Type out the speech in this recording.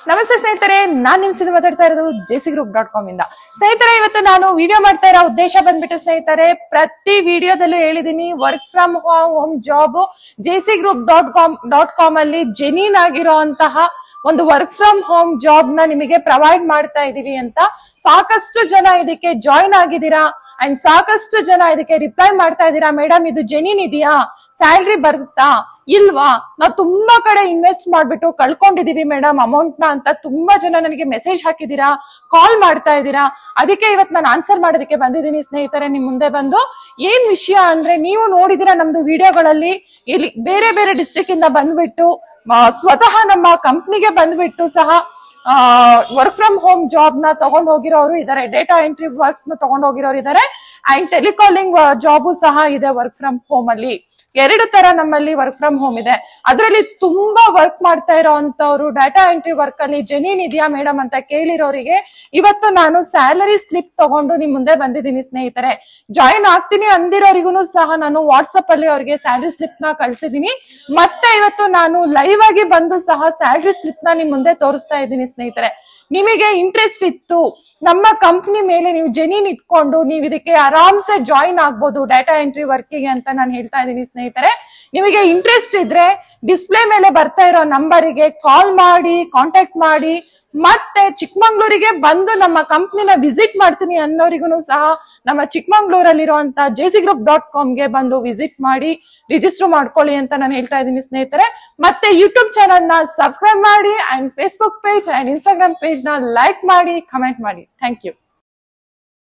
ನಮಸ್ತೆ ಸ್ನೇಹಿತರೆ ನಾನ್ ನಿಮ್ ಸಿದ್ದು ಮಾತಾಡ್ತಾ ಇರೋದು ಜೆಸಿ ಗ್ರೂಪ್ ಡಾಟ್ ಕಾಮ್ ಇಂದ ಸ್ನೇಹಿತರೆ ಇವತ್ತು ನಾನು ವಿಡಿಯೋ ಮಾಡ್ತಾ ಇರೋ ಉದ್ದೇಶ ಬಂದ್ಬಿಟ್ಟು ಸ್ನೇಹಿತರೆ ಪ್ರತಿ ವಿಡಿಯೋದಲ್ಲೂ ಹೇಳಿದೀನಿ work from home job JC group dot com dot com ಅಲ್ಲಿ ಜೆನ್ಯೂನ್ ಆಗಿರುವಂತಹ ಒಂದು ವರ್ಕ್ ಫ್ರಮ್ ಹೋಮ್ ಜಾಬ್ ನ ನಿಮಗೆ ಪ್ರೊವೈಡ್ ಮಾಡ್ತಾ ಇದೀವಿ ಅಂತ ಸಾಕಷ್ಟು ಜನ ಇದಕ್ಕೆ ಜಾಯಿನ್ ಆಗಿದ್ದೀರಾ ಅಂಡ್ ಸಾಕಷ್ಟು ಜನ ಇದಕ್ಕೆ ರಿಪ್ಲೈ ಮಾಡ್ತಾ ಇದ್ದೀರಾ ಮೇಡಮ್ ಇದು ಜೆನ್ಯೂನ್ ಇದೆಯಾ ಸ್ಯಾಲ್ರಿ ಬರುತ್ತಾ ಇಲ್ವಾ ನಾವು ತುಂಬಾ ಕಡೆ ಇನ್ವೆಸ್ಟ್ ಮಾಡ್ಬಿಟ್ಟು ಕಳ್ಕೊಂಡಿದೀವಿ ಮೇಡಮ್ ಅಮೌಂಟ್ ನ ಅಂತ ತುಂಬಾ ಜನ ನನಗೆ ಮೆಸೇಜ್ ಹಾಕಿದೀರಾ ಕಾಲ್ ಮಾಡ್ತಾ ಇದ್ದೀರಾ ಅದಕ್ಕೆ ಇವತ್ತು ನಾನು ಆನ್ಸರ್ ಮಾಡೋದಕ್ಕೆ ಬಂದಿದ್ದೀನಿ ಸ್ನೇಹಿತರೆ ನಿಮ್ ಮುಂದೆ ಬಂದು ಏನ್ ವಿಷಯ ಅಂದ್ರೆ ನೀವು ನೋಡಿದಿರಾ ನಮ್ದು ವಿಡಿಯೋಗಳಲ್ಲಿ ಇಲ್ಲಿ ಬೇರೆ ಬೇರೆ ಡಿಸ್ಟ್ರಿಕ್ಟ್ ಇಂದ ಬಂದ್ಬಿಟ್ಟು ಆ, ಸ್ವತಃ ನಮ್ಮ ಕಂಪ್ನಿಗೆ ಬಂದ್ಬಿಟ್ಟು ಸಹ ವರ್ಕ್ ಫ್ರಮ್ ಹೋಮ್ ಜಾಬ್ ನ ತಗೊಂಡ್ ಹೋಗಿರೋರು ಇದಾರೆ ಡೇಟಾ ಎಂಟ್ರಿ ವರ್ಕ್ ನ ತಗೊಂಡ್ ಹೋಗಿರೋರು ಇದಾರೆ ಅಂಡ್ ಟೆಲಿಕಾಲಿಂಗ್ ಜಾಬು ಸಹ ಇದೆ ವರ್ಕ್ ಫ್ರಮ್ ಹೋಮ್ ಅಲ್ಲಿ ಎರಡು ತರ ನಮ್ಮಲ್ಲಿ ವರ್ಕ್ ಫ್ರಮ್ ಹೋಮ್ ಇದೆ ಅದರಲ್ಲಿ ತುಂಬಾ ವರ್ಕ್ ಮಾಡ್ತಾ ಇರೋಂತವ್ರು ಡಾಟಾ ಎಂಟ್ರಿ ವರ್ಕ್ ಅಲ್ಲಿ ಜೆನ್ಯೂನ್ ಇದೆಯಾ ಮೇಡಮ್ ಅಂತ ಕೇಳಿರೋರಿಗೆ ಇವತ್ತು ನಾನು ಸ್ಯಾಲರಿ ಸ್ಲಿಪ್ ತಗೊಂಡು ನಿಮ್ ಮುಂದೆ ಬಂದಿದ್ದೀನಿ ಸ್ನೇಹಿತರೆ ಜಾಯಿನ್ ಆಗ್ತೀನಿ ಅಂದಿರೋರಿಗೂ ಸಹ ನಾನು ವಾಟ್ಸಪ್ ಅಲ್ಲಿ ಅವ್ರಿಗೆ ಸ್ಯಾಲರಿ ಸ್ಲಿಪ್ ನ ಕಳ್ಸಿದೀನಿ ಮತ್ತೆ ಇವತ್ತು ನಾನು ಲೈವ್ ಆಗಿ ಬಂದು ಸಹ ಸ್ಯಾಲರಿ ಸ್ಲಿಪ್ ನ ನಿಮ್ ಮುಂದೆ ತೋರಿಸ್ತಾ ಇದ್ದೀನಿ ಸ್ನೇಹಿತರೆ ನಿಮಗೆ ಇಂಟ್ರೆಸ್ಟ್ ಇತ್ತು ನಮ್ಮ ಕಂಪ್ನಿ ಮೇಲೆ ನೀವು ಜೆನ್ಯೂನ್ ಇಟ್ಕೊಂಡು ನೀವು ಇದಕ್ಕೆ ಆರಾಮ್ಸೆ ಜಾಯಿನ್ ಆಗ್ಬೋದು ಡಾಟಾ ಎಂಟ್ರಿ ವರ್ಕಿಗೆ ಅಂತ ನಾನು ಹೇಳ್ತಾ ಇದ್ದೀನಿ ಸ್ನೇಹಿತರೆ ನಿಮಗೆ ಇಂಟ್ರೆಸ್ಟ್ ಇದ್ರೆ ಡಿಸ್ಪ್ಲೇ ಮೇಲೆ ಬರ್ತಾ ಇರೋ ನಂಬರಿಗೆ ಕಾಲ್ ಮಾಡಿ ಕಾಂಟ್ಯಾಕ್ಟ್ ಮಾಡಿ ಮತ್ತೆ ಚಿಕ್ಕಮಂಗ್ಳೂರಿಗೆ ಬಂದು ನಮ್ಮ ಕಂಪ್ನಿನ ವಿಸಿಟ್ ಮಾಡ್ತೀನಿ ಅನ್ನೋರಿಗೂ ಸಹ ನಮ್ಮ ಚಿಕ್ಕಮಂಗ್ಳೂರಲ್ಲಿರುವಂತ ಜೆ ಸಿ ಗ್ರೂಪ್ ಡಾಟ್ ಕಾಮ್ಗೆ ಬಂದು ವಿಸಿಟ್ ಮಾಡಿ ರಿಜಿಸ್ಟರ್ ಮಾಡ್ಕೊಳ್ಳಿ ಅಂತ ನಾನು ಹೇಳ್ತಾ ಇದ್ದೀನಿ ಸ್ನೇಹಿತರೆ ಮತ್ತೆ ಯೂಟ್ಯೂಬ್ ಚಾನಲ್ ನ ಸಬ್ಸ್ಕ್ರೈಬ್ ಮಾಡಿ and Facebook page and Instagram page ನ ಲೈಕ್ ಮಾಡಿ ಕಮೆಂಟ್ ಮಾಡಿ ಥ್ಯಾಂಕ್ ಯು